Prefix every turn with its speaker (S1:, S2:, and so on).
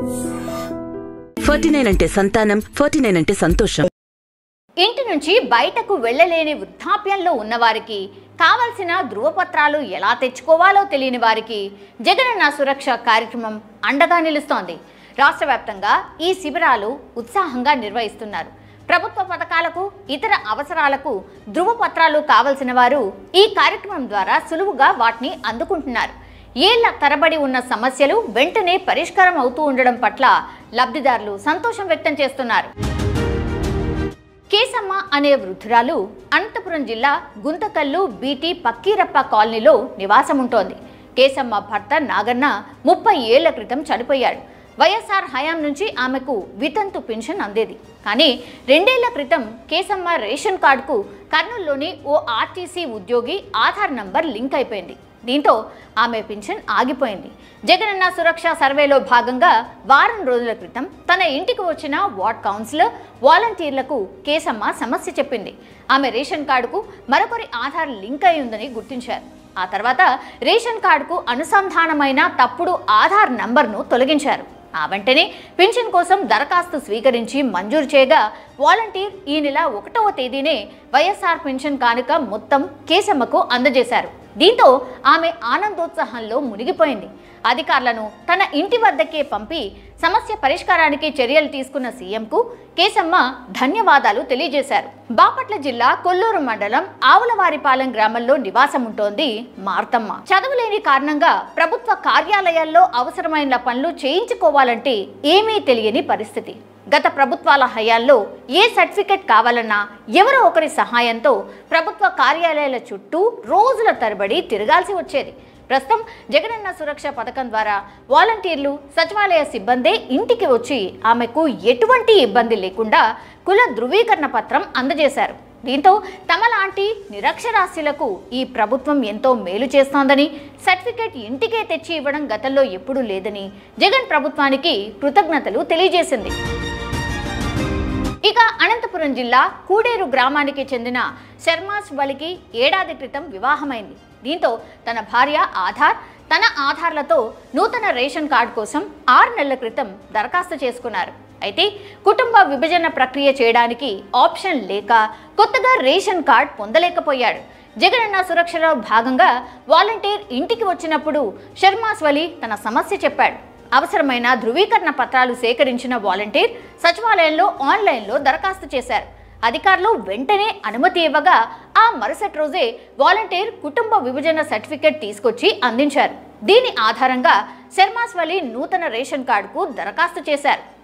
S1: forty nine అంటే సంతానం forty nine అంటే సంతోషం
S2: ఇంటి నుంచి బయటకు వెళ్ళలేని వృద్ధాప్యంలో ఉన్నవారికి కావలసిన ధృవపత్రాలు ఎలా తెచ్చుకోవాలో తెలియని వారికి జగనన్న సురక్ష కార్యక్రమం అండగా నిలుస్తోంది రాష్ట్ర వ్యాప్తంగా ఈ శిబిరాలు ఉత్సాహంగా నిర్వహిస్తున్నారు ప్రభుత్వ పథకాలకు ఇతర అవసరాలకు ధృవపత్రాలు కావలసిన వారు ఈ కార్యక్రమం ద్వారా సులువుగా వాటిని అందుకుంటున్నారు ఏళ్ల తరబడి ఉన్న సమస్యలు వెంటనే పరిష్కారం అవుతూ ఉండడం పట్ల లబ్ధిదారులు సంతోషం వ్యక్తం చేస్తున్నారు కేసమ్మ అనే వృద్ధురాలు అనంతపురం జిల్లా గుంతకల్లు బీటీ పక్కీరప్ప కాలనీలో నివాసముంటోంది కేసమ్మ భర్త నాగన్న ముప్పై ఏళ్ల క్రితం చనిపోయాడు వైఎస్ఆర్ హయాం నుంచి ఆమెకు వితంతు పెన్షన్ అందేది కానీ రెండేళ్ల క్రితం కేసమ్మ రేషన్ కార్డుకు కర్నూలులోని ఓ ఆర్టీసీ ఉద్యోగి ఆధార్ నంబర్ లింక్ అయిపోయింది దీంతో ఆమె పింఛన్ ఆగిపోయింది జగనన్న సురక్ష సర్వేలో భాగంగా వారం రోజుల క్రితం తన ఇంటికి వచ్చిన వార్డ్ కౌన్సిలర్ వాలంటీర్లకు కేసమ్మ సమస్య చెప్పింది ఆమె రేషన్ కార్డుకు మరొకరి ఆధార్ లింక్ అయి ఉందని గుర్తించారు ఆ తర్వాత రేషన్ కార్డుకు అనుసంధానమైన తప్పుడు ఆధార్ నంబర్ను తొలగించారు ఆ వెంటనే పింఛన్ కోసం దరఖాస్తు స్వీకరించి మంజూరు చేయగా వాలంటీర్ ఈ నెల ఒకటవ తేదీనే వైఎస్ఆర్ పింఛన్ కానుక మొత్తం కేసమ్మకు అందజేశారు దీంతో ఆమె ఆనందోత్సాహంలో మునిగిపోయింది అధికారులను తన ఇంటి వద్దకే పంపి సమస్య పరిష్కారానికి చర్యలు తీసుకున్న సీఎంకు కేసమ్మ ధన్యవాదాలు తెలియజేశారు బాపట్ల జిల్లా కొల్లూరు మండలం ఆవులవారిపాలెం గ్రామంలో నివాసం ఉంటోంది మార్తమ్మ చదువులేని కారణంగా ప్రభుత్వ కార్యాలయాల్లో అవసరమైన పనులు చేయించుకోవాలంటే ఏమీ తెలియని పరిస్థితి గత ప్రభుత్వాల హయాల్లో ఏ సర్టిఫికెట్ కావాలన్నా ఎవరో ఒకరి సహాయంతో ప్రభుత్వ కార్యాలయాల చుట్టూ రోజుల తరబడి తిరగాల్సి వచ్చేది ప్రస్తుతం జగనన్న సురక్ష పథకం ద్వారా వాలంటీర్లు సచివాలయ సిబ్బందే ఇంటికి వచ్చి ఆమెకు ఎటువంటి ఇబ్బంది లేకుండా కుల ధృవీకరణ పత్రం అందజేశారు దీంతో తమలాంటి నిరక్షరాస్యులకు ఈ ప్రభుత్వం ఎంతో మేలు చేస్తోందని సర్టిఫికేట్ ఇంటికే తెచ్చి ఇవ్వడం గతంలో ఎప్పుడూ లేదని జగన్ ప్రభుత్వానికి కృతజ్ఞతలు తెలియజేసింది ఇక అనంతపురం జిల్లా కూడేరు గ్రామానికి చెందిన శర్మాస్ బలికి ఏడాది క్రితం వివాహమైంది దీంతో తన భార్య ఆధార్ తన ఆధార్లతో నూతన రేషన్ కార్డు కోసం ఆరు నెలల క్రితం దరఖాస్తు చేసుకున్నారు అయితే కుటుంబ విభజన ప్రక్రియ చేయడానికి ఆప్షన్ లేక కొత్తగా రేషన్ కార్డ్ పొందలేకపోయాడు జగనన్న సురక్షలో భాగంగా వాలంటీర్ ఇంటికి వచ్చినప్పుడు శర్మాస్ వలి తన సమస్య చెప్పాడు అవసరమైన ధృవీకరణ పత్రాలు సేకరించిన వాలంటీర్ సచివాలయంలో ఆన్లైన్లో దరఖాస్తు చేశారు అధికారులు వెంటనే అనుమతి ఇవ్వగా ఆ మరుసటి రోజే వాలంటీర్ కుటుంబ విభజన సర్టిఫికెట్ తీసుకొచ్చి అందించారు దీని ఆధారంగా శర్మాస్ వలి నూతన రేషన్ కార్డుకు దరఖాస్తు చేశారు